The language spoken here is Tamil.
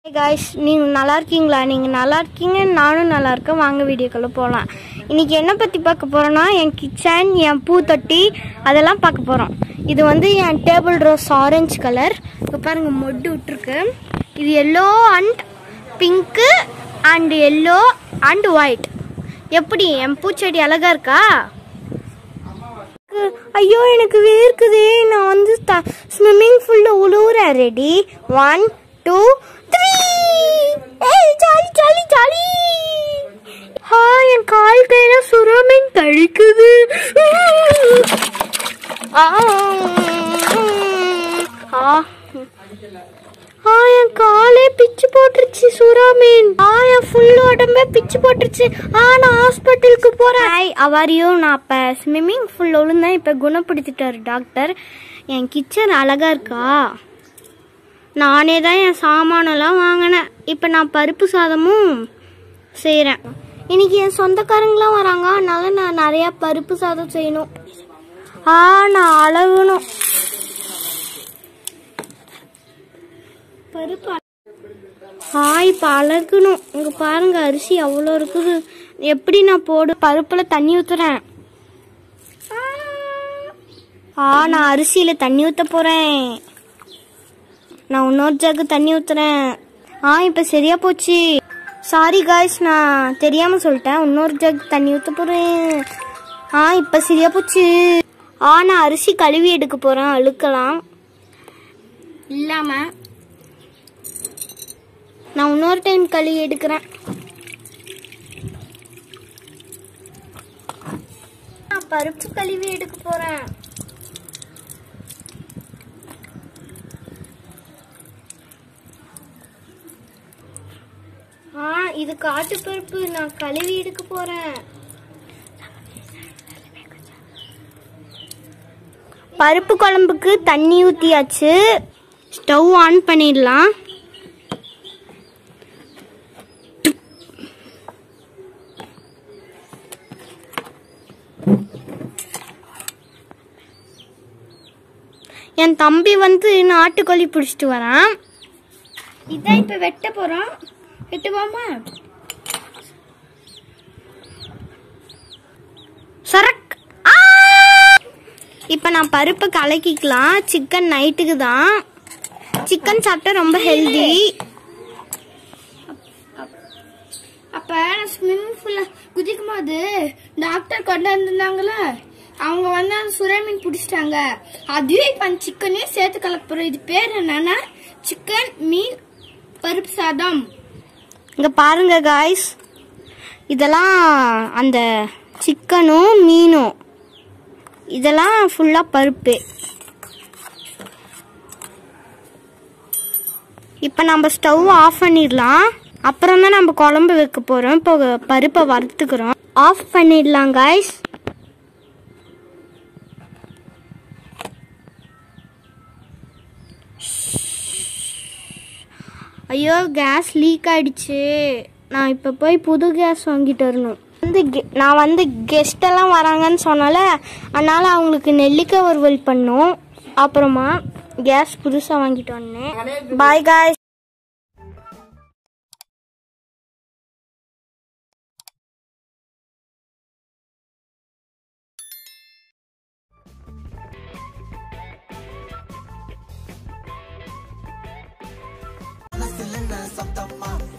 காய்ஸ் நீங்கள் நல்லா இருக்கீங்களா நீங்கள் நல்லா இருக்கீங்க நானும் நல்லா இருக்கேன் வாங்க வீடியோக்குள்ளே போகலாம் இன்றைக்கி என்ன பற்றி பார்க்க போகிறோன்னா என் கிச்சன் என் பூத்தொட்டி அதெல்லாம் பார்க்க போகிறோம் இது வந்து என் டேபிள் ரோஸ் ஆரஞ்சு கலர் இப்போ பாருங்கள் மொட்டு விட்டுருக்கு இது yellow and pink and yellow and white எப்படி என் பூச்செடி அழகா இருக்கா ஐயோ எனக்கு வேர்க்குதே நான் வந்து ஸ்விம்மிங் ஃபுல்ல உழுவுறேன் ரெடி ஒன் டூ த்ரீ ஏய் ஜாலி ஜாலி ஜாலி ஹா என் கால் கையில சுரமீன் கழிக்குது ஆ ஆ ஆ என் காலே பிச்சு போட்டுருச்சு சுறா மீன் ஆ என் ஃபுல் உடம்பே பிச்சு போட்டுருச்சு ஆ நான் ஹாஸ்பிட்டலுக்கு போறேன் ஹாய் அவரையும் நான் அப்ப ஸ்விம்மிங் ஃபுல் விழுந்தேன் இப்ப குணப்படுத்திட்டாரு டாக்டர் என் கிச்சன் அழகா இருக்கா நானே தான் என் சாமானெல்லாம் வாங்கினேன் இப்போ நான் பருப்பு சாதமும் செய்கிறேன் இன்னைக்கு என் சொந்தக்காரங்களாம் வராங்க அதனால நான் நிறையா பருப்பு சாதம் செய்யணும் ஆ நான் அழகணும் பருப்பு ஆ இப்போ அழகணும் இங்கே பாருங்க அரிசி அவ்வளோ இருக்குது எப்படி நான் போடு பருப்பில் தண்ணி ஊற்றுறேன் ஆ நான் அரிசியில் தண்ணி ஊற்ற போகிறேன் நான் இன்னொரு ஜக்கு தண்ணி ஊற்றுறேன் ஆ இப்போ சரியா போச்சு சாரி காய்ஸ் நான் தெரியாமல் சொல்லிட்டேன் இன்னொரு ஜக் தண்ணி ஊற்ற போகிறேன் ஆ இப்போ சரியா போச்சு ஆ நான் அரிசி கழுவி எடுக்க போகிறேன் அழுக்கலாம் இல்லாமல் நான் இன்னொரு டைம் கழுவி எடுக்கிறேன் நான் பருப்பு கழுவி எடுக்க போகிறேன் ஆ இது காட்டு பருப்பு நான் கழுவி எடுக்க போறேன் பருப்பு குழம்புக்கு தண்ணி ஊற்றியாச்சு ஸ்டவ் ஆன் பண்ணிடலாம் என் தம்பி வந்து நாட்டுக்கோழி பிடிச்சிட்டு வரான் இதான் இப்போ வெட்ட போகிறோம் வெட்டுவோமா சரக் ஆ! இப்ப நான் பருப்பு கலக்கிக்கலாம் சிக்கன் நைட்டுக்கு தான் சிக்கன் சாப்பிட்டா ரொம்ப ஹெல்தி அப்ப நான் ஸ்விம்மிங் பூல்ல குதிக்கும் போது டாக்டர் கொண்டு வந்திருந்தாங்களே அவங்க வந்து அந்த சுறா மீன் பிடிச்சிட்டாங்க அதையும் இப்ப அந்த சிக்கனையும் சேர்த்து கலக்க போறோம் இது பேர் என்னன்னா சிக்கன் மீன் பருப்பு சாதம் இங்க பாருங்க காய்ஸ் இதெல்லாம் அந்த சிக்கனும் மீனும் இதெல்லாம் ஃபுல்லா பருப்பு இப்போ நம்ம ஸ்டவ் ஆஃப் பண்ணிடலாம் அப்புறம் தான் நம்ம குழம்பு வைக்க போறோம் இப்போ பருப்பை வறுத்துக்கிறோம் ஆஃப் பண்ணிடலாம் காய்ஸ் ஐயோ கேஸ் லீக் ஆயிடுச்சு நான் இப்போ போய் புது கேஸ் வாங்கிட்டு வரணும் வந்து கெ- நான் வந்து கெஸ்ட் எல்லாம் வராங்கன்னு சொன்னால அதனால அவங்களுக்கு நெல்லிக்காய் வறுவல் பண்ணோம் அப்புறமா கேஸ் புதுசாக வாங்கிட்டு வந்தேன் பாய் காய்ஸ் மனசுல என்ன சத்தம்மா